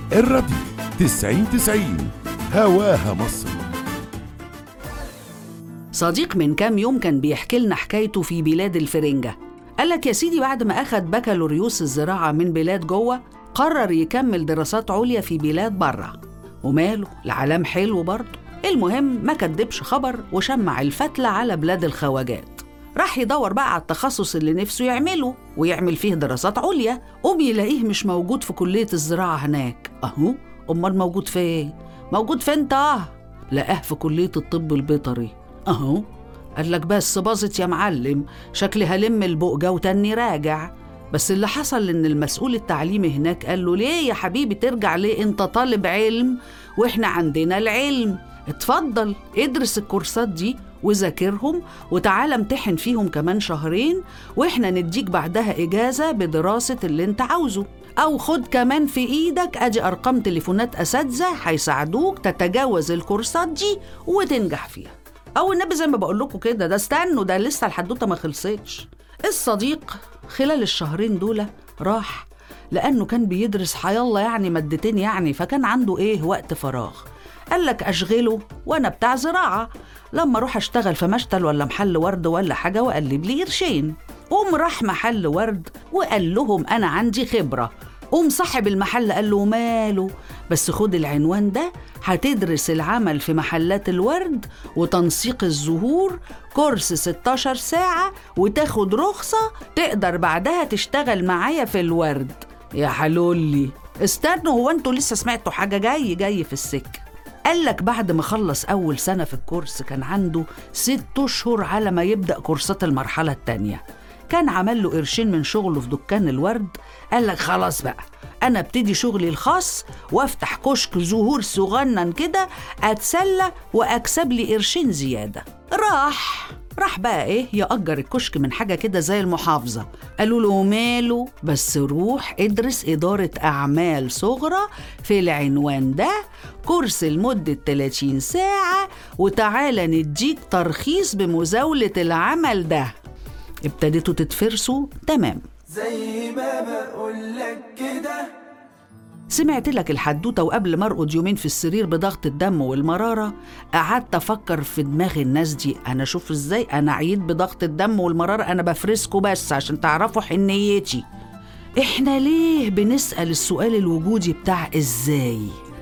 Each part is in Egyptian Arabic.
الراديو تسعين تسعين هواها مصر صديق من كام يوم كان بيحكي لنا حكايته في بلاد الفرنجة قال لك يا سيدي بعد ما أخد بكالوريوس الزراعة من بلاد جوه قرر يكمل دراسات عليا في بلاد بره وماله العالم حلو برضه المهم ما كدبش خبر وشمع الفتلة على بلاد الخواجات راح يدور بقى على التخصص اللي نفسه يعمله ويعمل فيه دراسات عليا قوم يلاقيه مش موجود في كلية الزراعة هناك أهو أمال موجود فين؟ موجود فين انت؟ لقاه في كلية الطب البيطري أهو قال لك بس باظت يا معلم شكلي هلم البقجة وتاني راجع بس اللي حصل ان المسؤول التعليمي هناك قال له ليه يا حبيبي ترجع ليه انت طالب علم واحنا عندنا العلم اتفضل ادرس الكورسات دي وذاكرهم وتعالى امتحن فيهم كمان شهرين واحنا نديك بعدها اجازه بدراسه اللي انت عاوزه او خد كمان في ايدك ادي ارقام تليفونات اساتذه هيساعدوك تتجاوز الكورسات دي وتنجح فيها او النبي زي ما بقول لكم كده ده استنوا ده لسه الحدوته ما خلصتش الصديق خلال الشهرين دول راح لانه كان بيدرس حيالله يعني مادتين يعني فكان عنده ايه وقت فراغ قال لك اشغله وانا بتاع زراعه لما اروح اشتغل في مشتل ولا محل ورد ولا حاجه واقلب لي قرشين قوم راح محل ورد وقال لهم انا عندي خبره قوم صاحب المحل قال له ماله بس خد العنوان ده هتدرس العمل في محلات الورد وتنسيق الزهور كورس 16 ساعة وتاخد رخصة تقدر بعدها تشتغل معايا في الورد يا حلولي استنوا هو انتوا لسه سمعتوا حاجة جاي جاي في السكة قال لك بعد ما خلص أول سنة في الكورس كان عنده ست أشهر على ما يبدأ كورسات المرحلة التانية كان عمل له قرشين من شغله في دكان الورد قال لك خلاص بقى انا ابتدي شغلي الخاص وافتح كشك زهور صغنن كده اتسلى واكسب لي قرشين زياده راح راح بقى ايه يأجر الكشك من حاجة كده زي المحافظة قالوا له ماله بس روح ادرس إدارة أعمال صغرى في العنوان ده كورس لمدة 30 ساعة وتعالى نديك ترخيص بمزاولة العمل ده ابتديتوا تتفرسوا تمام زي ما بقولك كده سمعت لك الحدوته وقبل ما ارقد يومين في السرير بضغط الدم والمراره قعدت افكر في دماغ الناس دي انا اشوف ازاي انا عيد بضغط الدم والمراره انا بفرسكوا بس عشان تعرفوا حنيتي احنا ليه بنسال السؤال الوجودي بتاع ازاي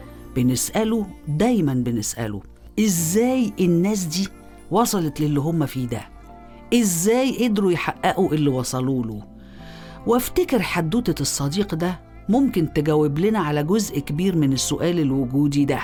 بنساله دايما بنساله ازاي الناس دي وصلت للي هم فيه ده ازاي قدروا يحققوا اللي وصلوا له وافتكر حدوته الصديق ده ممكن تجاوب لنا على جزء كبير من السؤال الوجودي ده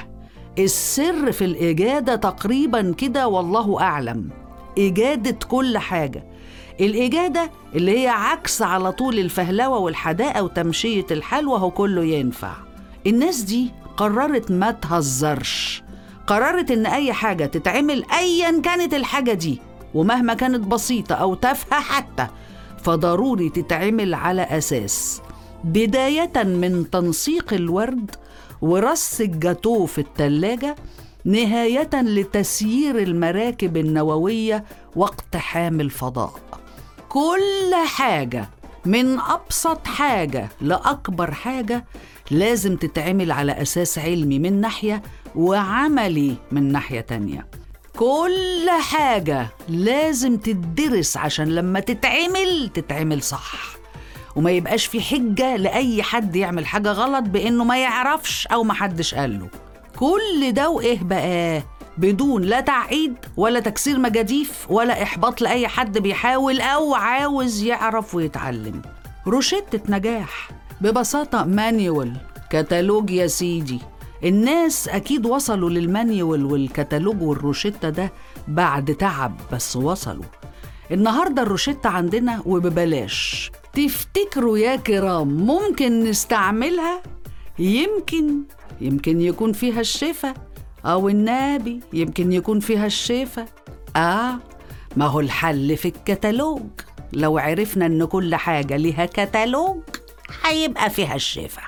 السر في الإجادة تقريبا كده والله أعلم إجادة كل حاجة الإجادة اللي هي عكس على طول الفهلوة والحداقة وتمشية الحلوى هو كله ينفع الناس دي قررت ما تهزرش قررت إن أي حاجة تتعمل أيا كانت الحاجة دي ومهما كانت بسيطة أو تافهة حتى فضروري تتعمل على أساس بداية من تنسيق الورد ورص الجاتوه في التلاجة نهاية لتسيير المراكب النووية واقتحام الفضاء كل حاجة من أبسط حاجة لأكبر حاجة لازم تتعمل على أساس علمي من ناحية وعملي من ناحية تانية كل حاجة لازم تدرس عشان لما تتعمل تتعمل صح وما يبقاش في حجة لأي حد يعمل حاجة غلط بإنه ما يعرفش أو ما حدش قاله كل ده وإيه بقى بدون لا تعقيد ولا تكسير مجاديف ولا إحباط لأي حد بيحاول أو عاوز يعرف ويتعلم روشتة نجاح ببساطة مانيوال كتالوج يا سيدي الناس أكيد وصلوا للمانيوال والكتالوج والروشتة ده بعد تعب بس وصلوا النهاردة الروشتة عندنا وببلاش تفتكروا يا كرام ممكن نستعملها؟ يمكن يمكن يكون فيها الشفا أو النبي يمكن يكون فيها الشفا آه ما هو الحل في الكتالوج لو عرفنا إن كل حاجة ليها كتالوج هيبقى فيها الشفا